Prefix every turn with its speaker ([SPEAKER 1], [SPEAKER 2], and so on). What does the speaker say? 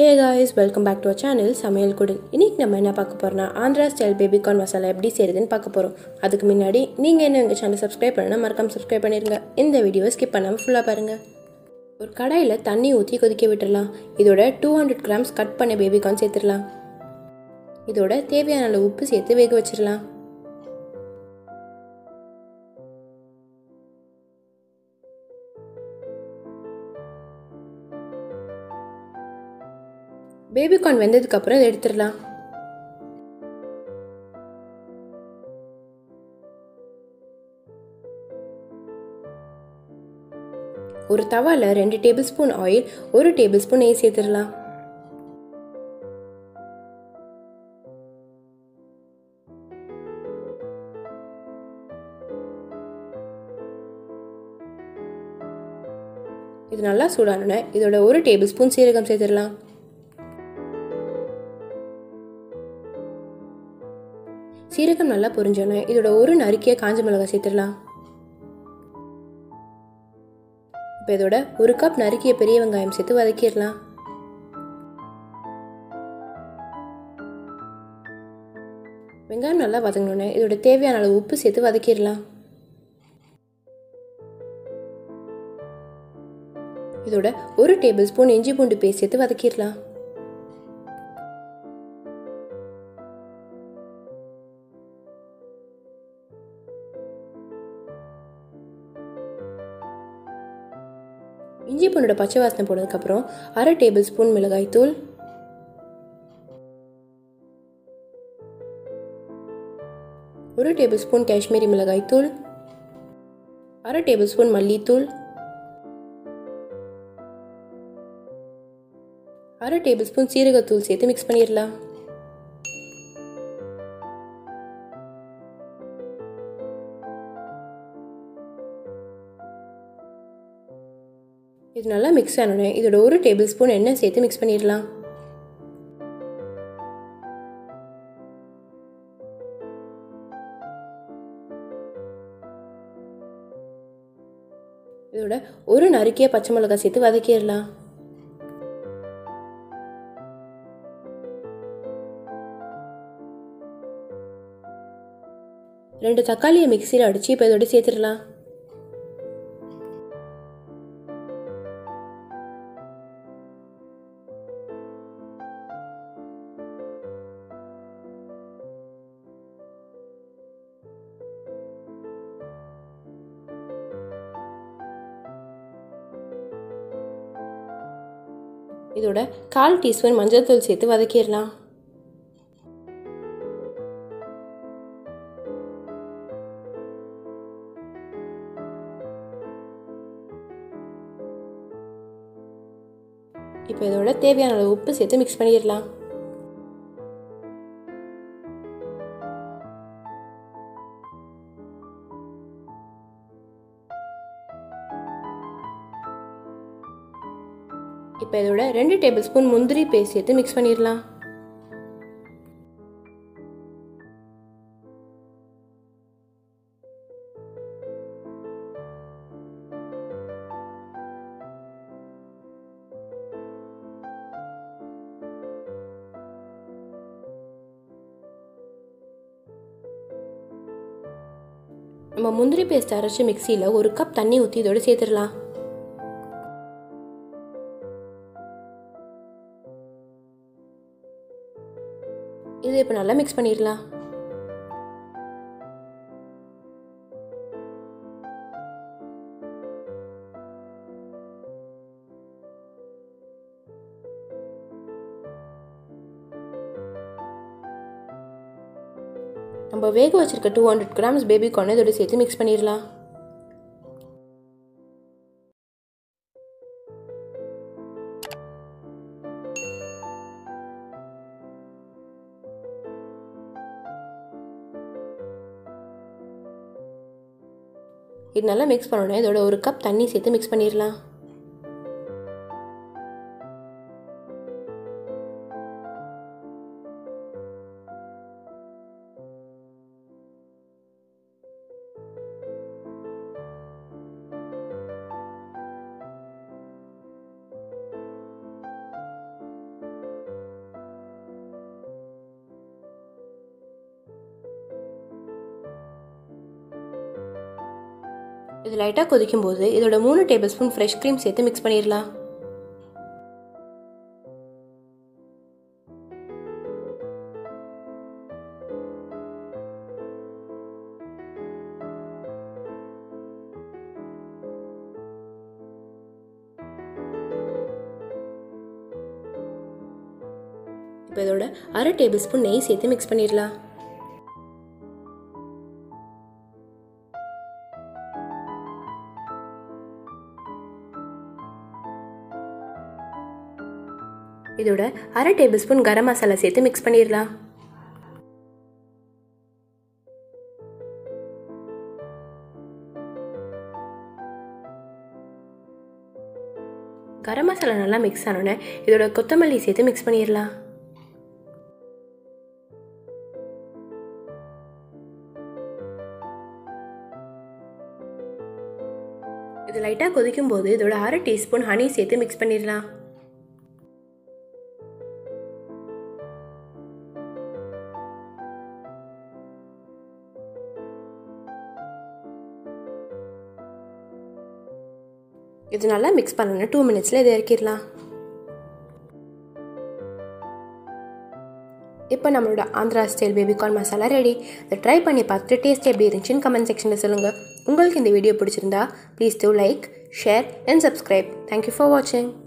[SPEAKER 1] hey guys welcome back to our channel சமையல் குடில் இன்னைக்கு நம்ம என்ன பார்க்க போறோம்னா ஆந்திரா ஸ்டைல் பேபிகார்ன் மசாலா எப்படி செய்யறதுன்னு பார்க்க போகிறோம் அதுக்கு முன்னாடி நீங்கள் என்ன எங்கள் சேனல் சப்ஸ்கிரைப் பண்ணனா மறக்காம சப்ஸ்கிரைப் பண்ணிருங்க இந்த வீடியோவை ஸ்கிப் பண்ணாமல் ஃபுல்லாக பாருங்கள் ஒரு கடாயில் தண்ணி ஊற்றி கொதிக்க விட்டுடலாம் இதோட டூ ஹண்ட்ரட் கிராம்ஸ் கட் பண்ண பேபிகார்ன் சேர்த்துடலாம் இதோட தேவையான அளவு உப்பு சேர்த்து வேக வச்சிடலாம் பேபிகார்ன் வெந்ததுக்கப்புறம் இதை எடுத்துடலாம் ஒரு தவால ரெண்டு டேபிள் ஸ்பூன் ஆயில் ஒரு டேபிள் ஸ்பூன் நெய் சேர்த்துடலாம் இது நல்லா சூடானோட இதோட ஒரு டேபிள் ஸ்பூன் சீரகம் சேர்த்துடலாம் சீரகம் நல்லா பொரிஞ்சோன்னே இதோட ஒரு நறுக்கிய காஞ்ச மிளகாய் சேர்த்துடலாம் இப்போ இதோட ஒரு கப் நறுக்கிய பெரிய வெங்காயம் சேர்த்து வதக்கிடலாம் வெங்காயம் நல்லா வதங்கினோடனே இதோட தேவையான அளவு உப்பு சேர்த்து வதக்கிடலாம் இதோட ஒரு டேபிள் ஸ்பூன் இஞ்சி பூண்டு பேஸ்ட் சேர்த்து வதக்கிடலாம் இஞ்சி பூண்டோட பச்சை வாசனை போனதுக்கப்புறம் அரை டேபிள் ஸ்பூன் மிளகாய் தூள் ஒரு டேபிள் ஸ்பூன் காஷ்மீரி மிளகாய் தூள் அரை டேபிள் ஸ்பூன் மல்லித்தூள் அரை டேபிள் ஸ்பூன் சீரகத்தூள் சேர்த்து மிக்ஸ் பண்ணிடலாம் இது நல்லா மிக்ஸ் ஆனோடனே இதோட ஒரு டேபிள் ஸ்பூன் எண்ணெய் சேர்த்து மிக்ஸ் பண்ணிடலாம் இதோட ஒரு நறுக்கிய பச்சை மிளகாய் சேர்த்து வதக்கிடலாம் ரெண்டு தக்காளியை மிக்சியில் அடித்து இப்போ இதோட சேர்த்துடலாம் இதோட கால் டீஸ்பூன் மஞ்சள் தூள் சேர்த்து வதக்கிடலாம் இப்போ இதோட தேவையான அளவு உப்பு சேர்த்து மிக்ஸ் பண்ணிடலாம் இப்போ இதோட ரெண்டு டேபிள் ஸ்பூன் முந்திரி பேஸ்ட் சேர்த்து மிக்ஸ் பண்ணிடலாம் நம்ம முந்திரி பேஸ்ட் அரைச்சி மிக்சியில் ஒரு கப் தண்ணி ஊற்றி இதோட சேர்த்துடலாம் இது இப்போ நல்லா மிக்ஸ் பண்ணிடலாம் நம்ம வேக வச்சிருக்க two hundred grams baby corn இதோட சேர்த்து மிக்ஸ் பண்ணிடலாம் இது நல்லா மிக்ஸ் பண்ணணும் இதோட ஒரு கப் தண்ணி சேர்த்து மிக்ஸ் பண்ணிடலாம் இது லைட்டாக கொதிக்கும் போது இதோட மூணு டேபிள் ஸ்பூன் ஃப்ரெஷ் க்ரீம் சேர்த்து மிக்ஸ் பண்ணிடலாம் இப்போ இதோட அரை டேபிள் ஸ்பூன் நெய் சேர்த்து மிக்ஸ் பண்ணிடலாம் இதோட அரை டேபிள் ஸ்பூன் கரம் மசாலா சேர்த்து மிக்ஸ் பண்ணிடலாம் கரம் மசாலா நல்லா மிக்ஸ் ஆனோடனே இதோட கொத்தமல்லி சேர்த்து மிக்ஸ் பண்ணிடலாம் இது லைட்டாக கொதிக்கும் போது இதோட அரை டீஸ்பூன் ஹனி சேர்த்து மிக்ஸ் பண்ணிடலாம் இது நல்லா மிக்ஸ் பண்ணணும் டூ மினிட்ஸில் இதை இறக்கிடலாம் இப்போ நம்மளோட Andhra style baby corn masala ready இதை ட்ரை பண்ணி பார்த்துட்டு டேஸ்ட் எப்படி இருந்துச்சுன்னு கமெண்ட் செக்ஷனில் சொல்லுங்கள் உங்களுக்கு இந்த வீடியோ பிடிச்சிருந்தா please do like share and subscribe thank you for வாட்சிங்